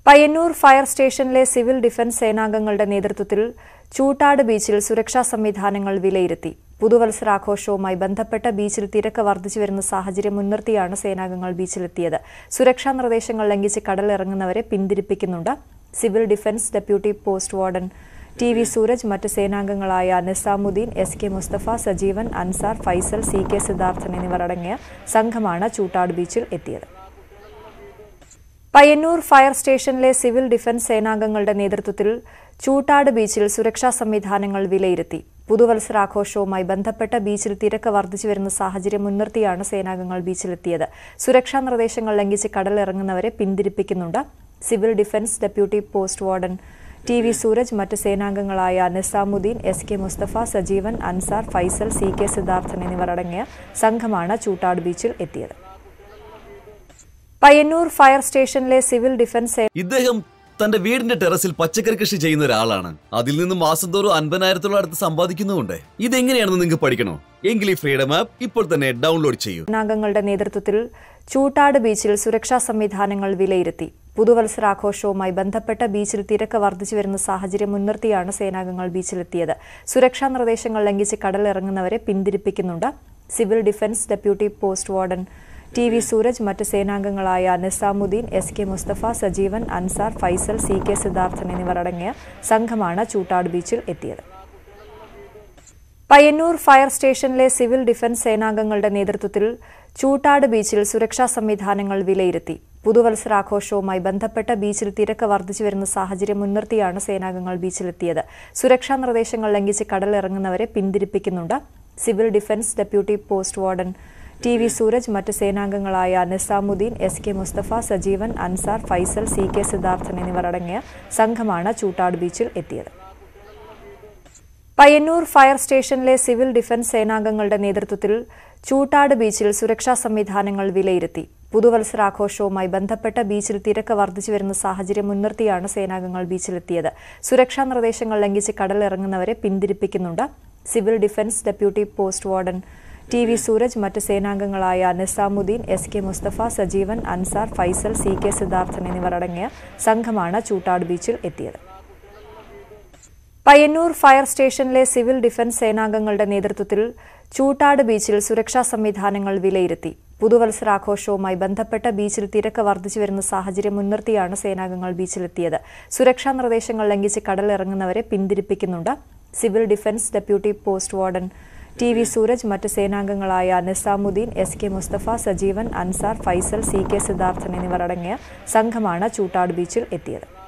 Payyanur fire സ്റ്റേഷനിലെ civil defence സേനാംഗങ്ങളുടെ നേതൃത്വത്തിൽ ചൂട്ടാട് ബീച്ചിൽ സുരക്ഷാ സംവിധാനങ്ങൾ വിലയിരുത്തി പുതുവത്സരാഘോഷവുമായി ബന്ധപ്പെട്ട ബീച്ചിൽ തിരക്ക് വർദ്ധിച്ചു വരുന്ന സാഹചര്യം മുൻനിർത്തിയാണ് സേനാംഗങ്ങൾ ബീച്ചിലെത്തിയത് സുരക്ഷാ നിർദ്ദേശങ്ങൾ ലംഘിച്ച് കടലിറങ്ങുന്നവരെ പിന്തിരിപ്പിക്കുന്നുണ്ട് civil defence deputy post warden T V Suraj മറ്റ് സേനാംഗങ്ങളായ Nizamuddin S K Mustafa Sajeevan Ansar Faisal C K Siddharthan എന്നിവരടങ്ങിയ സംഘമാണ് ചൂട്ടാട് ബീച്ചിൽ എത്തിയത് പയ്യന്നൂർ ഫയർ സ്റ്റേഷനിലെ സിവിൽ ഡിഫൻസ് സേനാംഗങ്ങളുടെ നേതൃത്വത്തിൽ ചൂട്ടാട് ബീച്ചിൽ സുരക്ഷാ സംവിധാനങ്ങൾ വിലയിരുത്തി പുതുവത്സരാഘോഷവുമായി ബന്ധപ്പെട്ട ബീച്ചിൽ തിരക്ക് വർദ്ധിച്ചു വരുന്ന സാഹചര്യം മുൻനിർത്തിയാണ് സേനാംഗങ്ങൾ ബീച്ചിലെത്തിയത് സുരക്ഷാ നിർദ്ദേശങ്ങൾ ലംഘിച്ച് കടലിറങ്ങുന്നവരെ പിന്തിരിപ്പിക്കുന്നുണ്ട് civil defence deputy post warden T V Suraj മറ്റ് സേനാംഗങ്ങളായ Nizamuddin S K Mustafa Sajeevan Ansar Faisal C K Siddharthan എന്നിവരടങ്ങിയ സംഘമാണ് ചൂട്ടാട് ബീച്ചിൽ എത്തിയത് പയ്യന്നൂർ ഫയർ സ്റ്റേഷനിലെ സിവിൽ ഡിഫൻസ് സേ- ഇദ്ദേഹം തന്റെ വീടിന്റെ ടെറസിൽ പച്ചക്കറി കൃഷി ചെയ്യുന്ന ഒരാളാണ് അതിൽ നിന്ന് മാസം തോറും അൻപതിനായിരത്തോളം അടുത്ത് സമ്പാദിക്കുന്നുമുണ്ട് ഇതെങ്ങനെയാണെന്ന് നിങ്ങൾക്ക് പഠിക്കണോ എങ്കിൽ ഈ ഫ്രീഡം ആപ്പ് ഇപ്പോൾ തന്നെ ഡൗൺലോഡ് ചെയ്യൂ സേനാംഗങ്ങളുടെ നേതൃത്വത്തിൽ ചൂട്ടാട് ബീച്ചിൽ സുരക്ഷാ സംവിധാനങ്ങൾ വിലയിരുത്തി പുതുവത്സരാഘോഷവുമായി ബന്ധപ്പെട്ട ബീച്ചിൽ തിരക്ക് വർദ്ധിച്ചു വരുന്ന സാഹചര്യം മുൻനിർത്തിയാണ് സേനാംഗങ്ങൾ ബീച്ചിലെത്തിയത് സുരക്ഷാ നിർദ്ദേശങ്ങൾ ലംഘിച്ച് കടലിറങ്ങുന്നവരെ പിന്തിരിപ്പിക്കുന്നുണ്ട് civil defence deputy post warden T V Suraj മറ്റ് സേനാംഗങ്ങളായ Nizamuddin S K Mustafa Sajeevan Ansar Faisal C K Siddharthan എന്നിവരടങ്ങിയ സംഘമാണ് ചൂട്ടാട് ബീച്ചിൽ എത്തിയത് പയ്യന്നൂർ ഫയർ സ്റ്റേഷനിലെ സിവിൽ ഡിഫൻസ് സേനാംഗങ്ങളുടെ നേതൃത്വത്തിൽ ചൂട്ടാട് ബീച്ചിൽ സുരക്ഷാ സംവിധാനങ്ങൾ വിലയിരുത്തി പുതുവത്സരാഘോഷവുമായി ബന്ധപ്പെട്ട ബീച്ചിൽ തിരക്ക് വർദ്ധിച്ചു വരുന്ന സാഹചര്യം മുൻനിർത്തിയാണ് സേനാംഗങ്ങൾ ബീച്ചിലെത്തിയത് സുരക്ഷാ നിർദ്ദേശങ്ങൾ ലംഘിച്ച് കടലിറങ്ങുന്നവരെ പിന്തിരിപ്പിക്കുന്നുണ്ട് civil defence deputy post warden T V Suraj മറ്റ് സേനാംഗങ്ങളായ Nizamuddin S K Mustafa Sajeevan Ansar Faisal C K Siddharthan എന്നിവരടങ്ങിയ സംഘമാണ് ചൂട്ടാട് ബീച്ചിൽ എത്തിയത് പയ്യന്നൂർ ഫയർ സ്റ്റേഷനിലെ സിവിൽ ഡിഫൻസ് സേനാംഗങ്ങളുടെ നേതൃത്വത്തിൽ ചൂട്ടാട് ബീച്ചിൽ സുരക്ഷാ സംവിധാനങ്ങൾ വിലയിരുത്തി പുതുവത്സരാഘോഷവുമായി ബന്ധപ്പെട്ട ബീച്ചിൽ തിരക്ക് വർദ്ധിച്ചു വരുന്ന സാഹചര്യം മുൻനിർത്തിയാണ് സേനാംഗങ്ങൾ ബീച്ചിലെത്തിയത് സുരക്ഷാ നിർദ്ദേശങ്ങൾ ലംഘിച്ച് കടലിറങ്ങുന്നവരെ പിന്തിരിപ്പിക്കുന്നുണ്ട് civil defence deputy post warden T V Suraj മറ്റ് സേനാംഗങ്ങളായ Nizamuddin S K Mustafa Sajeevan Ansar Faisal C K Siddharthan എന്നിവരടങ്ങിയ സംഘമാണ് ചൂട്ടാട് ബീച്ചിൽ എത്തിയത് പയ്യന്നൂർ ഫയർ സ്റ്റേഷനിലെ സിവിൽ ഡിഫൻസ് സേനാംഗങ്ങളുടെ നേതൃത്വത്തിൽ ചൂട്ടാട് ബീച്ചിൽ സുരക്ഷാ സംവിധാനങ്ങൾ വിലയിരുത്തി പുതുവത്സരാഘോഷവുമായി ബന്ധപ്പെട്ട ബീച്ചിൽ തിരക്ക് വർദ്ധിച്ചു വരുന്ന സാഹചര്യം മുൻനിർത്തിയാണ് സേനാംഗങ്ങൾ ബീച്ചിലെത്തിയത് സുരക്ഷാ നിർദ്ദേശങ്ങൾ ലംഘിച്ച് കടലിറങ്ങുന്നവരെ പിന്തിരിപ്പിക്കുന്നുണ്ട് civil defence deputy post warden T V Suraj മറ്റ് സേനാംഗങ്ങളായ Nizamuddin S K Mustafa Sajeevan Ansar Faisal C K Siddharthan എന്നിവരടങ്ങിയ സംഘമാണ് ചൂട്ടാട് ബീച്ചിൽ എത്തിയത്